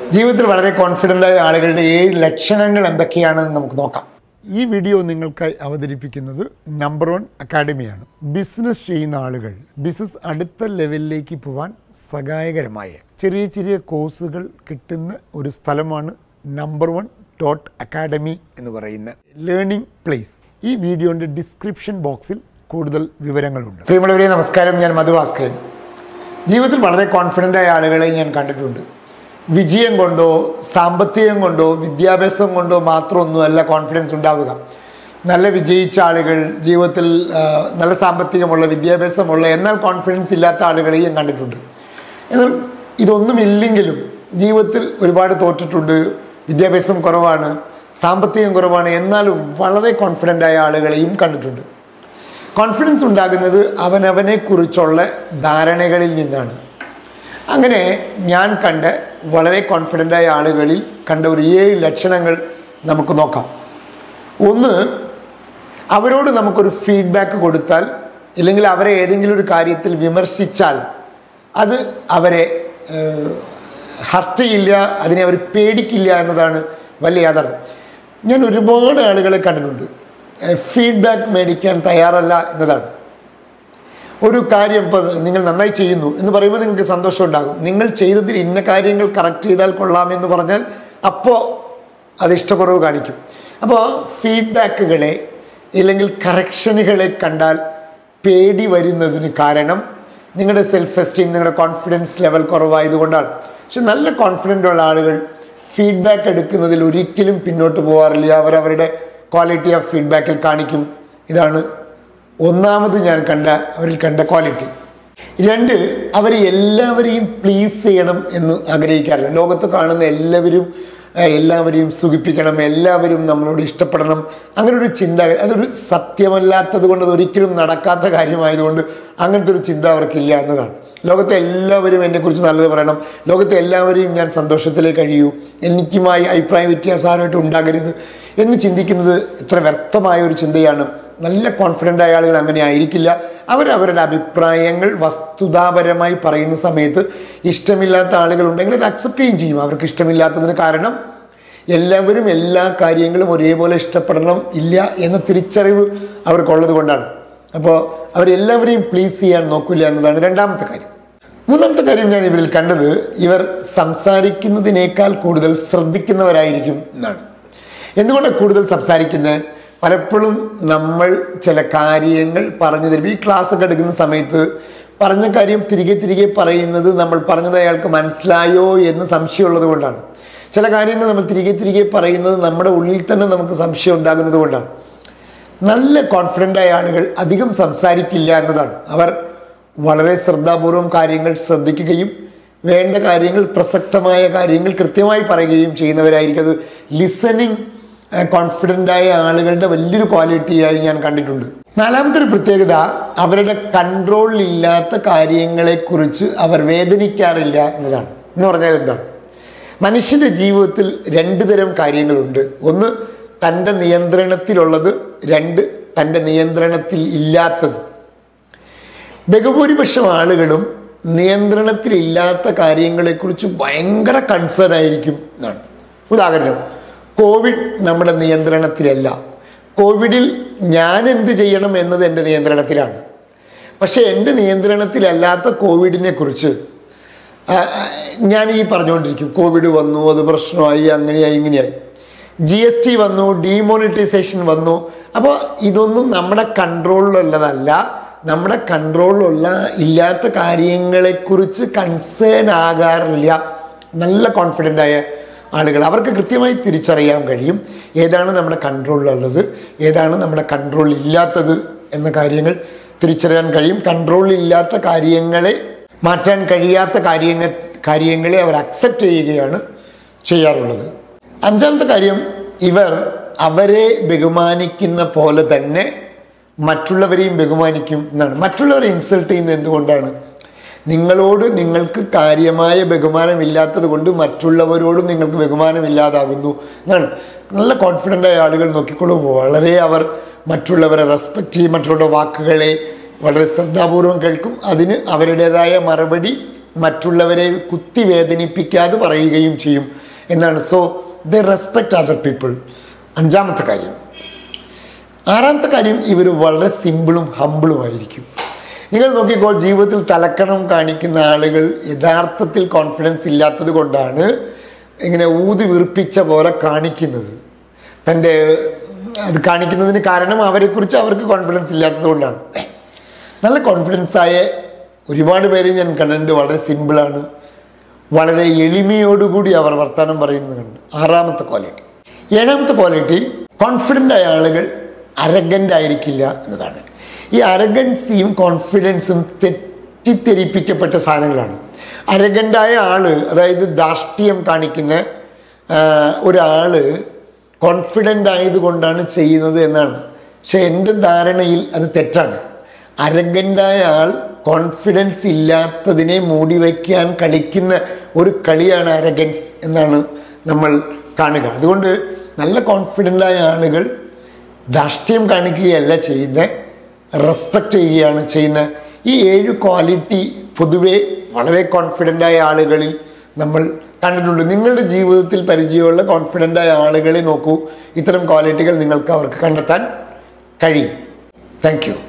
ജീവിതത്തിൽ വളരെ കോൺഫിഡൻ്റ് ആയ ആളുകളുടെ ഏഴ് ലക്ഷണങ്ങൾ എന്തൊക്കെയാണെന്ന് നമുക്ക് നോക്കാം ഈ വീഡിയോ നിങ്ങൾക്കായി അവതരിപ്പിക്കുന്നത് നമ്പർ വൺ അക്കാഡമിയാണ് ബിസിനസ് ചെയ്യുന്ന ആളുകൾ ബിസിനസ് അടുത്ത ലെവലിലേക്ക് പോകാൻ സഹായകരമായ ചെറിയ ചെറിയ കോഴ്സുകൾ കിട്ടുന്ന ഒരു സ്ഥലമാണ് നമ്പർ വൺ ഡോട്ട് അക്കാഡമി എന്ന് പറയുന്ന ലേണിംഗ് പ്ലേസ് ഈ വീഡിയോൻ്റെ ഡിസ്ക്രിപ്ഷൻ ബോക്സിൽ കൂടുതൽ വിവരങ്ങളുണ്ട് പ്രിയമുള്ളവരെ നമസ്കാരം ഞാൻ മധുഭാസ്കരൻ ജീവിതത്തിൽ വളരെ കോൺഫിഡൻ്റ് ആയ ആളുകളെ ഞാൻ കണ്ടിട്ടുണ്ട് വിജയം കൊണ്ടോ സാമ്പത്തികം കൊണ്ടോ വിദ്യാഭ്യാസം കൊണ്ടോ മാത്രമൊന്നുമല്ല കോൺഫിഡൻസ് ഉണ്ടാവുക നല്ല വിജയിച്ച ആളുകൾ ജീവിതത്തിൽ ആ, നല്ല സാമ്പത്തികമുള്ള വിദ്യാഭ്യാസമുള്ള എന്നാൽ കോൺഫിഡൻസ് ഇല്ലാത്ത ആളുകളെയും ഞാൻ കണ്ടിട്ടുണ്ട് എന്നാൽ ഇതൊന്നുമില്ലെങ്കിലും ജീവിതത്തിൽ ഒരുപാട് തോറ്റിട്ടുണ്ട് വിദ്യാഭ്യാസം കുറവാണ് സാമ്പത്തികം കുറവാണ് എന്നാലും വളരെ കോൺഫിഡൻ്റ് ആയ ആളുകളെയും കണ്ടിട്ടുണ്ട് കോൺഫിഡൻസ് ഉണ്ടാകുന്നത് അവനവനെ കുറിച്ചുള്ള ധാരണകളിൽ നിന്നാണ് അങ്ങനെ ഞാൻ കണ്ട വളരെ കോൺഫിഡൻ്റ് ആയ ആളുകളിൽ കണ്ട ഒരു ഏഴ് ലക്ഷണങ്ങൾ നമുക്ക് നോക്കാം ഒന്ന് അവരോട് നമുക്കൊരു ഫീഡ്ബാക്ക് കൊടുത്താൽ ഇല്ലെങ്കിൽ അവരെ ഏതെങ്കിലും ഒരു കാര്യത്തിൽ വിമർശിച്ചാൽ അത് അവരെ ഹർട്ട് ചെയ്യില്ല അതിനെ അവർ പേടിക്കില്ല എന്നതാണ് വലിയ യാഥാർത്ഥ്യം ഞാൻ ഒരുപാട് ആളുകളെ കണ്ടിട്ടുണ്ട് ഫീഡ്ബാക്ക് മേടിക്കാൻ തയ്യാറല്ല എന്നതാണ് ഒരു കാര്യം ഇപ്പോൾ നിങ്ങൾ നന്നായി ചെയ്യുന്നു എന്ന് പറയുമ്പോൾ നിങ്ങൾക്ക് സന്തോഷം ഉണ്ടാകും നിങ്ങൾ ചെയ്തതിൽ ഇന്ന കാര്യങ്ങൾ കറക്റ്റ് ചെയ്താൽ കൊള്ളാം എന്ന് പറഞ്ഞാൽ അപ്പോൾ അത് ഇഷ്ടക്കുറവ് കാണിക്കും അപ്പോൾ ഫീഡ്ബാക്കുകളെ ഇല്ലെങ്കിൽ കറക്ഷനുകളെ കണ്ടാൽ പേടി വരുന്നതിന് കാരണം നിങ്ങളുടെ സെൽഫ് എസ്റ്റീം നിങ്ങളുടെ കോൺഫിഡൻസ് ലെവൽ കുറവായതുകൊണ്ടാണ് പക്ഷെ നല്ല കോൺഫിഡൻ്റ് ഉള്ള ആളുകൾ ഫീഡ്ബാക്ക് എടുക്കുന്നതിൽ ഒരിക്കലും പിന്നോട്ട് പോകാറില്ല അവരവരുടെ ക്വാളിറ്റി ഓഫ് ഫീഡ്ബാക്കിൽ കാണിക്കും ഇതാണ് ഒന്നാമത് ഞാൻ കണ്ട അവരിൽ കണ്ട ക്വാളിറ്റി രണ്ട് അവർ എല്ലാവരെയും പ്ലീസ് ചെയ്യണം എന്ന് ആഗ്രഹിക്കാറില്ല ലോകത്ത് കാണുന്ന എല്ലാവരും ഏഹ്, എല്ലാവരെയും സുഖിപ്പിക്കണം എല്ലാവരും നമ്മളോട് ഇഷ്ടപ്പെടണം അങ്ങനെ ഒരു ചിന്ത അതൊരു സത്യമല്ലാത്തത് കൊണ്ട് അത് ഒരിക്കലും നടക്കാത്ത കാര്യമായതുകൊണ്ട് അങ്ങനത്തെ ഒരു ചിന്ത അവർക്കില്ല എന്നതാണ് ലോകത്തെ എല്ലാവരും എന്നെക്കുറിച്ച് നല്ലത് പറയണം ലോകത്തെ എല്ലാവരെയും ഞാൻ സന്തോഷത്തിലേക്ക് കഴിയൂ എനിക്കുമായി അഭിപ്രായ വ്യത്യാസം ആരുമായിട്ട് ഉണ്ടാകരുത് എന്ന് ചിന്തിക്കുന്നത് ഇത്ര വ്യർത്ഥമായ ഒരു ചിന്തയാണ് നല്ല കോൺഫിഡൻ്റ് ആയ ആളുകൾ അങ്ങനെ ആയിരിക്കില്ല അവരവരുടെ അഭിപ്രായങ്ങൾ വസ്തുതാപരമായി പറയുന്ന സമയത്ത് ഇഷ്ടമില്ലാത്ത ആളുകളുണ്ടെങ്കിൽ അത് അക്സെപ്റ്റ് ചെയ്യുകയും ചെയ്യും അവർക്ക് ഇഷ്ടമില്ലാത്തതിന് കാരണം എല്ലാവരും എല്ലാ കാര്യങ്ങളും ഒരേപോലെ ഇഷ്ടപ്പെടണം ഇല്ല എന്ന തിരിച്ചറിവ് അവർക്കുള്ളത് കൊണ്ടാണ് അപ്പോൾ അവരെല്ലാവരെയും പ്ലീസ് ചെയ്യാൻ നോക്കില്ല എന്നതാണ് രണ്ടാമത്തെ കാര്യം മൂന്നാമത്തെ കാര്യം ഞാൻ ഇവരിൽ കണ്ടത് ഇവർ സംസാരിക്കുന്നതിനേക്കാൾ കൂടുതൽ ശ്രദ്ധിക്കുന്നവരായിരിക്കും എന്നാണ് എന്തുകൊണ്ടാണ് കൂടുതൽ സംസാരിക്കുന്നത് പലപ്പോഴും നമ്മൾ ചില കാര്യങ്ങൾ പറഞ്ഞു തരും ഈ ക്ലാസ് ഒക്കെ എടുക്കുന്ന സമയത്ത് പറഞ്ഞ കാര്യം തിരികെ തിരികെ പറയുന്നത് നമ്മൾ പറഞ്ഞത് അയാൾക്ക് മനസ്സിലായോ എന്ന് സംശയമുള്ളത് കൊണ്ടാണ് ചില കാര്യങ്ങൾ നമ്മൾ തിരികെ തിരികെ പറയുന്നത് നമ്മുടെ ഉള്ളിൽ തന്നെ നമുക്ക് സംശയം ഉണ്ടാകുന്നത് കൊണ്ടാണ് നല്ല കോൺഫിഡൻ്റ് ആയ ആളുകൾ അധികം സംസാരിക്കില്ല എന്നതാണ് അവർ വളരെ ശ്രദ്ധാപൂർവം കാര്യങ്ങൾ ശ്രദ്ധിക്കുകയും വേണ്ട കാര്യങ്ങൾ പ്രസക്തമായ കാര്യങ്ങൾ കൃത്യമായി പറയുകയും ചെയ്യുന്നവരായിരിക്കും അത് ലിസണിങ് കോൺഫിഡൻ്റ് ആയ ആളുകളുടെ വലിയൊരു ക്വാളിറ്റിയായി ഞാൻ കണ്ടിട്ടുണ്ട് നാലാമത്തെ ഒരു പ്രത്യേകത അവരുടെ കൺട്രോളിലില്ലാത്ത കാര്യങ്ങളെക്കുറിച്ച് അവർ വേദനിക്കാറില്ല എന്നതാണ് എന്ന് പറഞ്ഞാൽ എന്താണ് മനുഷ്യന്റെ ജീവിതത്തിൽ രണ്ട് തരം കാര്യങ്ങളുണ്ട് ഒന്ന് തൻ്റെ നിയന്ത്രണത്തിലുള്ളത് രണ്ട് തൻ്റെ നിയന്ത്രണത്തിൽ ഇല്ലാത്തത് ബഹുഭൂരിപക്ഷം ആളുകളും നിയന്ത്രണത്തിലില്ലാത്ത കാര്യങ്ങളെക്കുറിച്ച് ഭയങ്കര കൺസേൺ ആയിരിക്കും എന്നാണ് ഉദാഹരണം കോവിഡ് നമ്മുടെ നിയന്ത്രണത്തിലല്ല കോവിഡിൽ ഞാൻ എന്ത് ചെയ്യണം എന്നത് എൻ്റെ നിയന്ത്രണത്തിലാണ് പക്ഷേ എൻ്റെ നിയന്ത്രണത്തിലല്ലാത്ത കോവിഡിനെ കുറിച്ച് ആ, ആ, ഞാൻ ഈ പറഞ്ഞുകൊണ്ടിരിക്കും കോവിഡ് വന്നു അത് പ്രശ്നമായി അങ്ങനെയായി ഇങ്ങനെയായി ജി എസ് ടി വന്നു ഡീമോണിറ്റൈസേഷൻ വന്നു അപ്പോൾ ഇതൊന്നും നമ്മുടെ കൺട്രോളിലുള്ളതല്ല നമ്മുടെ കൺട്രോളിലുള്ള ഇല്ലാത്ത കാര്യങ്ങളെക്കുറിച്ച് കൺസേൺ ആകാറില്ല നല്ല കോൺഫിഡൻ്റ് ആയ ആളുകൾ അവർക്ക് കൃത്യമായി തിരിച്ചറിയാൻ കഴിയും ഏതാണ് നമ്മുടെ കൺട്രോളിലുള്ളത് ഏതാണ് നമ്മുടെ കൺട്രോൾ ഇല്ലാത്തത് എന്ന കാര്യങ്ങൾ തിരിച്ചറിയാൻ കഴിയും കൺട്രോൾ ഇല്ലാത്ത കാര്യങ്ങളെ മാറ്റാൻ കഴിയാത്ത കാര്യങ്ങൾ കാര്യങ്ങളെ അവർ അക്സെപ്റ്റ് ചെയ്യുകയാണ് ചെയ്യാറുള്ളത് അഞ്ചാമത്തെ കാര്യം ഇവർ അവരെ ബഹുമാനിക്കുന്ന പോലെ തന്നെ മറ്റുള്ളവരെയും ബഹുമാനിക്കും എന്നാണ് മറ്റുള്ളവരെ ഇൻസൾട്ട് ചെയ്യുന്നത് എന്തുകൊണ്ടാണ് നിങ്ങളോട് നിങ്ങൾക്ക് കാര്യമായ ബഹുമാനമില്ലാത്തത് കൊണ്ട് മറ്റുള്ളവരോടും നിങ്ങൾക്ക് ബഹുമാനമില്ലാതാകുന്നു എന്നാണ് നല്ല കോൺഫിഡൻ്റ് ആയ ആളുകൾ നോക്കിക്കോളൂ വളരെ അവർ മറ്റുള്ളവരെ റെസ്പെക്റ്റ് ചെയ്യും മറ്റുള്ളവരുടെ വാക്കുകളെ വളരെ ശ്രദ്ധാപൂർവം കേൾക്കും അതിന് അവരുടേതായ മറുപടി മറ്റുള്ളവരെ കുത്തി വേദനിപ്പിക്കാതെ പറയുകയും ചെയ്യും എന്നാണ് so the respect other people അഞ്ചാമത്തെ കാര്യം ആറാമത്തെ കാര്യം ഇവർ വളരെ സിമ്പിളും ഹമ്പിളുമായിരിക്കും നിങ്ങൾ നോക്കിക്കോ ജീവിതത്തിൽ തലക്കണം കാണിക്കുന്ന ആളുകൾ യഥാർത്ഥത്തിൽ കോൺഫിഡൻസ് ഇല്ലാത്തത് കൊണ്ടാണ് ഇങ്ങനെ ഊതി വീർപ്പിച്ച പോലെ കാണിക്കുന്നത് തൻ്റെ അത് കാണിക്കുന്നതിന് കാരണം അവരെക്കുറിച്ച് അവർക്ക് കോൺഫിഡൻസ് ഇല്ലാത്തത് കൊണ്ടാണ് നല്ല കോൺഫിഡൻസ് ആയ ഒരുപാട് പേര് ഞാൻ കണ്ടിട്ടുണ്ട് വളരെ സിമ്പിളാണ് വളരെ എളിമയോടുകൂടി അവർ വർത്തമാനം പറയുന്നുണ്ട് ആറാമത്തെ ക്വാളിറ്റി ഏഴാമത്തെ ക്വാളിറ്റി കോൺഫിഡൻ്റ് ആയ ആളുകൾ അരഗൻ്റ് ആയിരിക്കില്ല എന്നതാണ് ഈ അരഗൻസിയും കോൺഫിഡൻസും തെറ്റിദ്ധരിപ്പിക്കപ്പെട്ട സാധനങ്ങളാണ് അരഗൻ്റായ ആള് അതായത് ധാർഷ്ട്യം കാണിക്കുന്ന ആ, ഒരാള് കോൺഫിഡൻ്റ് ആയതുകൊണ്ടാണ് ചെയ്യുന്നത് എന്നാണ് പക്ഷെ എൻ്റെ ധാരണയിൽ അത് തെറ്റാണ് അരഗൻ്റായ ആൾ കോൺഫിഡൻസ് ഇല്ലാത്തതിനെ മൂടി വയ്ക്കാൻ കളിക്കുന്ന ഒരു കളിയാണ് അരഗൻസ് എന്നാണ് നമ്മൾ കാണുക അതുകൊണ്ട് നല്ല കോൺഫിഡൻ്റായ ആളുകൾ ധാർഷ്ട്യം കാണിക്കുകയല്ല ചെയ്യുന്നത് റെസ്പെക്റ്റ് ചെയ്യുകയാണ് ചെയ്യുന്നത് ഈ ഏഴ് ക്വാളിറ്റി പൊതുവെ വളരെ കോൺഫിഡൻ്റായ ആളുകളിൽ നമ്മൾ കണ്ടിട്ടുണ്ട് നിങ്ങളുടെ ജീവിതത്തിൽ പരിചയമുള്ള കോൺഫിഡൻ്റായ ആളുകളെ നോക്കൂ ഇത്തരം ക്വാളിറ്റികൾ നിങ്ങൾക്ക് അവർക്ക് കണ്ടെത്താൻ കഴിയും താങ്ക് യു